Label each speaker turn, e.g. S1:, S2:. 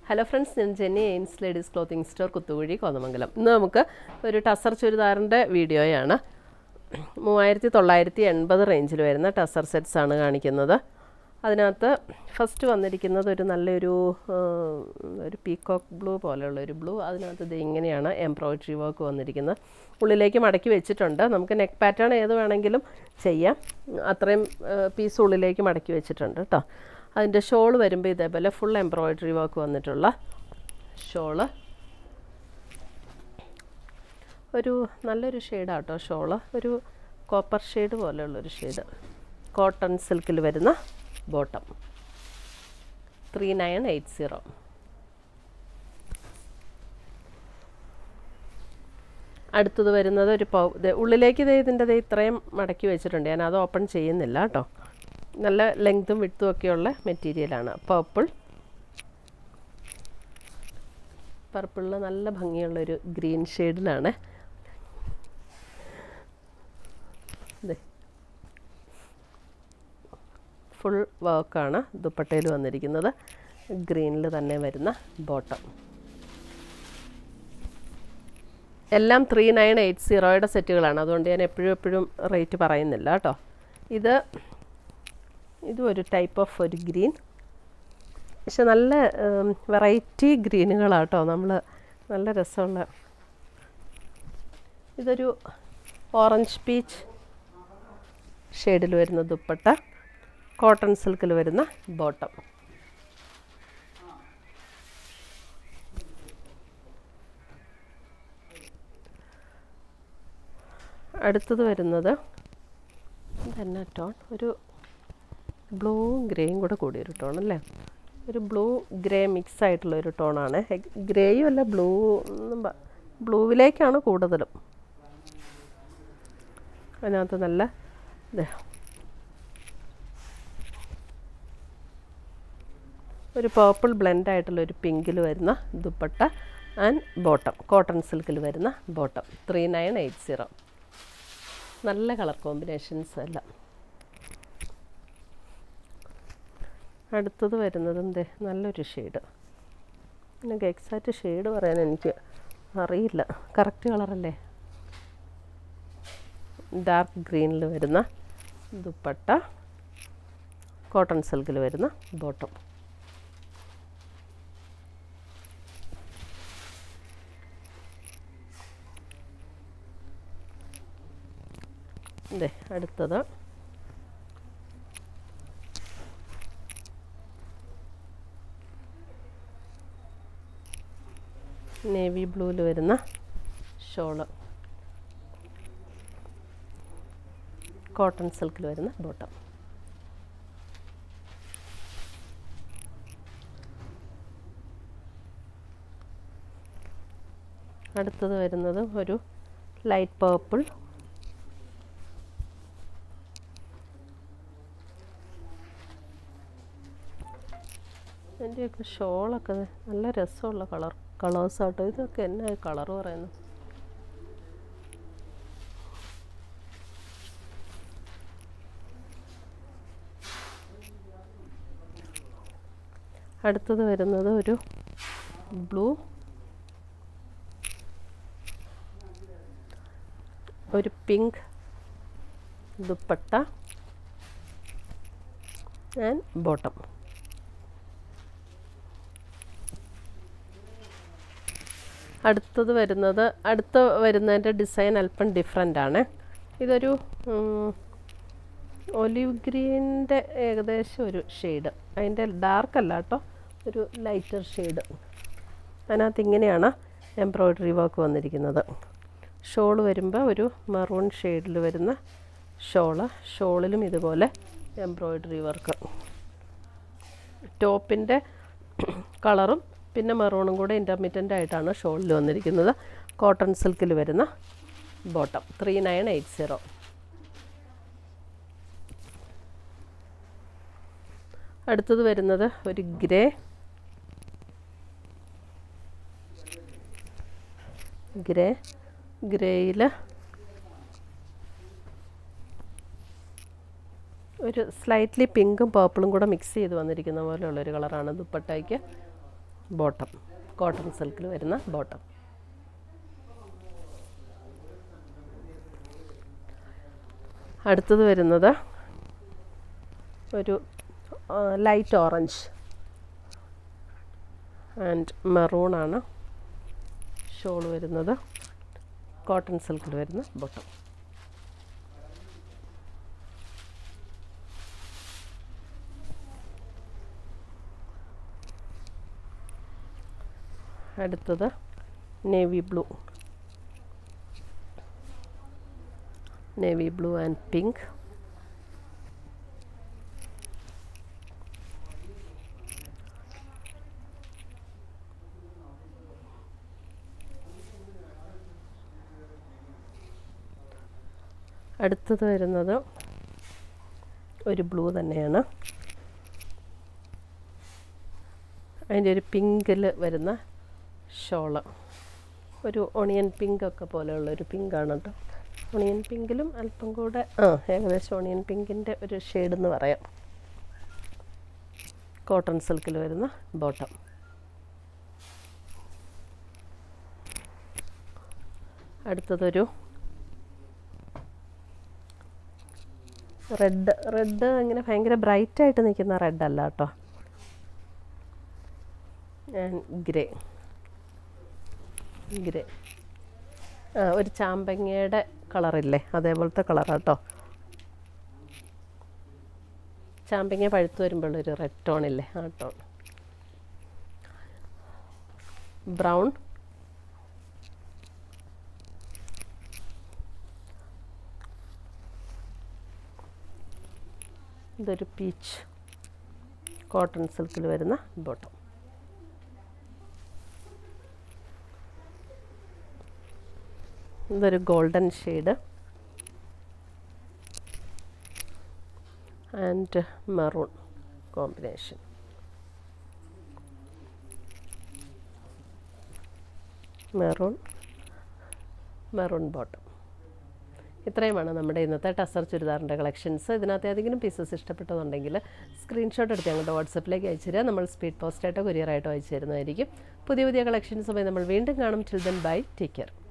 S1: hello friends ഞാൻ Jenny Aims ladies clothing store Kuthukuzhy Kothamangalam ഇന്ന് നമുക്ക് ഒരു ടസർ ചുരിദാറിൻ്റെ വീഡിയോയാണ് മൂവായിരത്തി തൊള്ളായിരത്തി എൺപത് റേഞ്ചിൽ വരുന്ന ടസർ സെറ്റ്സ് ആണ് കാണിക്കുന്നത് അതിനകത്ത് ഫസ്റ്റ് വന്നിരിക്കുന്നത് ഒരു നല്ലൊരു ആ, ഒരു പീകോക്ക് ബ്ലൂ പോലെയുള്ള ഒരു ബ്ലൂ അതിനകത്ത് ഇത് ഇങ്ങനെയാണ് എംബ്രോയിഡറി വർക്ക് വന്നിരിക്കുന്നത് ഉള്ളിലേക്ക് മടക്കി വെച്ചിട്ടുണ്ട് നമുക്ക് നെക്ക് പാറ്റേൺ ഏത് വേണമെങ്കിലും ചെയ്യാം അത്രയും പീസ് ഉള്ളിലേക്ക് മടക്കി വെച്ചിട്ടുണ്ട് കേട്ടോ അതിൻ്റെ ഷോൾ വരുമ്പോൾ ഇതേപോലെ ഫുൾ എംബ്രോയിഡറി വർക്ക് വന്നിട്ടുള്ള ഷോള് ഒരു നല്ലൊരു ഷെയ്ഡാണ് കേട്ടോ ഷോള് ഒരു കോപ്പർ ഷെയ്ഡ് പോലെയുള്ളൊരു ഷെയ്ഡ് കോട്ടൺ സിൽക്കിൽ വരുന്ന bottom three nine eight zero അടുത്തത് വരുന്നത് ഒരു പൗ ദേ ഉള്ളിലേക്ക് ദേ ഇതിൻ്റെ ദേ ഇത്രയും മടക്കി വെച്ചിട്ടുണ്ട് ഞാൻ അത് ഓപ്പൺ ചെയ്യുന്നില്ല കേട്ടോ നല്ല ലെങ്തും വിട്ടും ഒക്കെയുള്ള മെറ്റീരിയലാണ് പർപ്പിൾ പർപ്പിളിൽ നല്ല ഭംഗിയുള്ളൊരു ഗ്രീൻ ഷെയ്ഡിലാണ് ദേ ഫുൾ വർക്കാണ് ദുപ്പട്ടയിൽ വന്നിരിക്കുന്നത് ഗ്രീനിൽ തന്നെ വരുന്ന ബോട്ടം എല്ലാം ത്രീ നയൻ എയ്റ്റ് സീറോയുടെ സെറ്റുകളാണ് അതുകൊണ്ട് ഞാൻ എപ്പോഴും എപ്പോഴും റേറ്റ് പറയുന്നില്ല കേട്ടോ ഇത് ഇതും ഒരു ടൈപ്പ് ഓഫ് ഒരു ഗ്രീൻ പക്ഷെ നല്ല വെറൈറ്റി ഗ്രീനുകളാണ് കേട്ടോ നമ്മൾ നല്ല രസമുള്ള ഇതൊരു ഓറഞ്ച് പീച്ച് ഷെയ്ഡിൽ വരുന്ന ദുപ്പട്ട കോട്ടൺ സിൽക്കിൽ വരുന്ന ബോട്ടം അടുത്തത് വരുന്നത് ഇതെന്നാ ടോൺ ഒരു ബ്ലൂവും ഗ്രേയും കൂടെ കൂടിയൊരു ടോൺ അല്ലേ ഒരു ബ്ലൂ ഗ്രേ മിക്സ് ആയിട്ടുള്ള ഒരു ടോണാണ് ഗ്രേയും അല്ല ബ്ലൂ ബ്ലൂവിലേക്കാണ് കൂടുതലും അതിനകത്ത് നല്ല ഇത് ഒരു പേർപ്പിൾ ബ്ലെൻഡ് ആയിട്ടുള്ള ഒരു പിങ്കിൽ വരുന്ന ദുപ്പട്ട ആൻഡ് ബോട്ടം കോട്ടൺ സിൽക്കിൽ വരുന്ന bottom three nine eight zero നല്ല കളർ കോമ്പിനേഷൻസ് എല്ലാം അടുത്തത് വരുന്നത് എന്തേ നല്ലൊരു ഷെയ്ഡ് എനിക്ക് എക്സാക്റ്റ് ഷെയ്ഡ് പറയാൻ എനിക്ക് അറിയില്ല കറക്റ്റ് കളറല്ലേ ഡാർക്ക് ഗ്രീനിൽ വരുന്ന ദുപ്പട്ട കോട്ടൺ സിൽക്കിൽ വരുന്ന ബോട്ടം ഇതേ അടുത്തത് നേവി ബ്ലൂവിൽ വരുന്ന ഷോള് കോട്ടൺ സിൽക്കിൽ വരുന്ന ബോട്ടം അടുത്തത് വരുന്നത് ഒരു ലൈറ്റ് പേർപ്പിൾ എൻ്റെയൊക്കെ ഷോളൊക്കെ ദേ നല്ല രസമുള്ള കളർ കളേഴ്സാട്ടോ ഇതൊക്കെ എന്നാ കളർ പറയുന്നത് അടുത്തത് വരുന്നത് ഒരു ബ്ലൂ ഒരു പിങ്ക് ദുപ്പട്ട ആൻഡ് ബോട്ടം അടുത്തത് വരുന്നത് അടുത്ത വരുന്നതിൻ്റെ ഡിസൈൻ അല്പം ഡിഫറെൻ്റ് ആണ് ഇതൊരു ഒലിവ് ഗ്രീനിൻ്റെ ഏകദേശം ഒരു ഷെയ്ഡ് അതിൻ്റെ ഡാർക്ക് അല്ല കേട്ടോ ഒരു ലൈറ്റർ ഷെയ്ഡ് അതിനകത്ത് ഇങ്ങനെയാണ് എംബ്രോയ്ഡറി വർക്ക് വന്നിരിക്കുന്നത് ഷോൾ വരുമ്പോൾ ഒരു മെറൂൺ ഷെയ്ഡിൽ വരുന്ന ഷോള് ഷോളിലും ഇതുപോലെ എംബ്രോയ്ഡറി വർക്ക് ടോപ്പിൻ്റെ കളറും പിന്നെ മെറൂണും കൂടെ ഇൻ്റർമീഡിയൻ്റ് ആയിട്ടാണ് ഷോളിൽ വന്നിരിക്കുന്നത് കോട്ടൺ സിൽക്കിൽ വരുന്ന bottom three nine eight zero അടുത്തത് വരുന്നത് ഒരു ഗ്രേ ഗ്രേ ഗ്രേയിൽ ഒരു സ്ലൈറ്റ്ലി പിങ്കും പേർപ്പിളും കൂടെ മിക്സ് ചെയ്ത് വന്നിരിക്കുന്ന പോലെയുള്ളൊരു കളറാണ് ദുപ്പട്ടയ്ക്ക് ബോട്ടം കോട്ടൺ സിൽക്കിൽ വരുന്ന ബോട്ടം അടുത്തത് വരുന്നത് ഒരു ലൈറ്റ് ഓറഞ്ച് ആൻഡ് മെറൂണാണ് ഷോൾ വരുന്നത് കോട്ടൺ സിൽക്കിൽ വരുന്ന ബോട്ടം അടുത്തത് navy blue navy blue and pink അടുത്തത് വരുന്നത് ഒരു ബ്ലൂ തന്നെയാണ് അതിൻ്റെ ഒരു പിങ്കിൽ വരുന്ന ഷോള് ഒരു ഓണിയൻ പിങ്ക് ഒക്കെ പോലെയുള്ള ഒരു പിങ്കാണ് കേട്ടോ ഓണിയൻ പിങ്കിലും അല്പം കൂടെ ആ ഏകദേശം ഓണിയൻ പിങ്കിൻ്റെ ഒരു ഷെയ്ഡ് എന്ന് പറയാം കോട്ടൺ സിൽക്കിൽ വരുന്ന ബോട്ടം അടുത്തതൊരു റെഡ് റെഡ് ഇങ്ങനെ ഭയങ്കര ബ്രൈറ്റായിട്ട് നിൽക്കുന്ന റെഡ് അല്ല കേട്ടോ ഗ്രേ ഗ്രേ ആ ഒരു ചാമ്പങ്ങയുടെ കളറില്ലേ അതേപോലത്തെ കളറാട്ടോ ചാമ്പങ്ങ പഴുത്ത് വരുമ്പോഴൊരു റെഡ് ടോണില്ലേ ആ ടോൺ ബ്രൗൺ ഇതൊരു പീച്ച് കോട്ടൺ സിൽക്കിൽ വരുന്ന ബോട്ടം ഇതൊരു golden shade and maroon combination maroon maroon bottom ഇത്രയുമാണ് നമ്മുടെ ഇന്നത്തെ ടസർ ചുരിദാറിൻ്റെ കളക്ഷൻസ് ഇതിനകത്ത് ഏതെങ്കിലും പീസസ് ഇഷ്ടപ്പെട്ടതുണ്ടെങ്കിൽ സ്ക്രീൻഷോട്ട് എടുത്ത് ഞങ്ങളുടെ വാട്സപ്പിലേക്ക് അയച്ചു തരിക നമ്മൾ സ്പീഡ് പോസ്റ്റായിട്ടോ കൊറിയറായിട്ടോ അയച്ചു തരുന്നതായിരിക്കും പുതിയ പുതിയ കളക്ഷൻസുമായി നമ്മൾ വീണ്ടും കാണും ചിൽഡ്രൻ ബൈ ടേക്ക് കെയർ